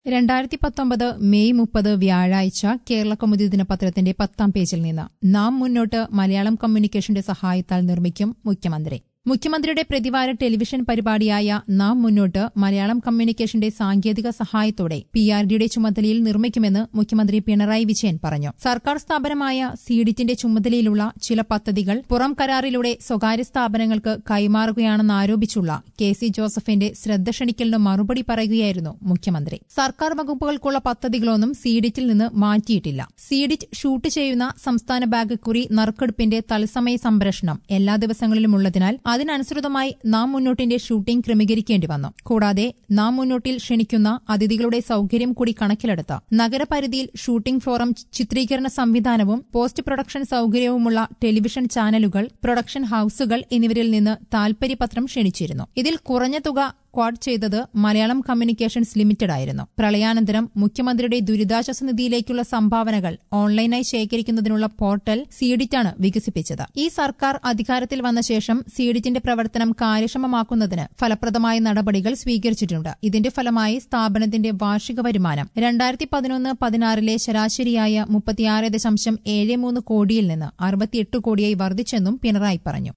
രണ്ടായിരത്തി പത്തൊമ്പത് മെയ് മുപ്പത് വ്യാഴാഴ്ച കേരള കൗമുദി ദിനപത്രത്തിന്റെ പത്താം പേജിൽ നിന്ന് നാം മുന്നോട്ട് മലയാളം കമ്മ്യൂണിക്കേഷന്റെ സഹായത്താൽ നിർമ്മിക്കും മുഖ്യമന്ത്രി മുഖ്യമന്ത്രിയുടെ പ്രതിവാര ടെലിവിഷൻ പരിപാടിയായ നാം മുന്നോട്ട് മലയാളം കമ്മ്യൂണിക്കേഷന്റെ സാങ്കേതിക സഹായത്തോടെ പി ആർ ഡിയുടെ ചുമതലയിൽ നിർമ്മിക്കുമെന്ന് മുഖ്യമന്ത്രി പിണറായി വിജയൻ പറഞ്ഞു സർക്കാർ സ്ഥാപനമായ സീഡിറ്റിന്റെ ചുമതലയിലുള്ള ചില പദ്ധതികൾ പുറം കരാറിലൂടെ സ്വകാര്യ സ്ഥാപനങ്ങൾക്ക് കൈമാറുകയാണെന്ന് ആരോപിച്ചുള്ള കെ സി ജോസഫിന്റെ ശ്രദ്ധ ക്ഷണിക്കലിന് മറുപടി പറയുകയായിരുന്നു മുഖ്യമന്ത്രി സർക്കാർ വകുപ്പുകൾക്കുള്ള പദ്ധതികളൊന്നും സീഡിറ്റിൽ നിന്ന് മാറ്റിയിട്ടില്ല സീഡിറ്റ് ഷൂട്ട് ചെയ്യുന്ന സംസ്ഥാന ബാഗ് കുറി നറുക്കെടുപ്പിന്റെ തത്സമയ സംപ്രേഷണം എല്ലാ ദിവസങ്ങളിലും ഉള്ളതിനാൽ അതിനനുസൃതമായി നാം മുന്നോട്ടിന്റെ ഷൂട്ടിംഗ് ക്രമീകരിക്കേണ്ടി വന്നു കൂടാതെ നാം മുന്നോട്ടിൽ ക്ഷണിക്കുന്ന അതിഥികളുടെ സൌകര്യം കൂടി കണക്കിലെടുത്ത് നഗരപരിധിയിൽ ഷൂട്ടിംഗ് ഫോറം ചിത്രീകരണ സംവിധാനവും പോസ്റ്റ് പ്രൊഡക്ഷൻ സൌകര്യവുമുള്ള ടെലിവിഷൻ ചാനലുകൾ പ്രൊഡക്ഷൻ ഹൌസുകൾ എന്നിവരിൽ നിന്ന് താൽപര്യപത്രം ക്ഷണിച്ചിരുന്നു ഇതിൽ കുറഞ്ഞ തുക ക്വാഡ് ചെയ്തത് മലയാളം കമ്മ്യൂണിക്കേഷൻസ് ലിമിറ്റഡ് ആയിരുന്നു പ്രളയാനന്തരം മുഖ്യമന്ത്രിയുടെ ദുരിതാശ്വാസ നിധിയിലേക്കുള്ള സംഭാവനകൾ ഓൺലൈനായി ശേഖരിക്കുന്നതിനുള്ള പോർട്ടൽ സീഡിറ്റാണ് വികസിപ്പിച്ചത് ഈ സർക്കാർ അധികാരത്തിൽ വന്ന ശേഷം സീഡിറ്റിന്റെ പ്രവർത്തനം കാര്യക്ഷമമാക്കുന്നതിന് ഫലപ്രദമായ നടപടികൾ സ്വീകരിച്ചിട്ടുണ്ട് ഇതിന്റെ ഫലമായി സ്ഥാപനത്തിന്റെ വാർഷിക വരുമാനം രണ്ടായിരത്തി പതിനൊന്ന് പതിനാറിലെ ശരാശരിയായ മുപ്പത്തിയാറ് ദശാംശം ഏഴ് മൂന്ന് കോടിയിൽ നിന്ന് അറുപത്തിയെട്ട് കോടിയായി വർദ്ധിച്ചെന്നും പിണറായി പറഞ്ഞു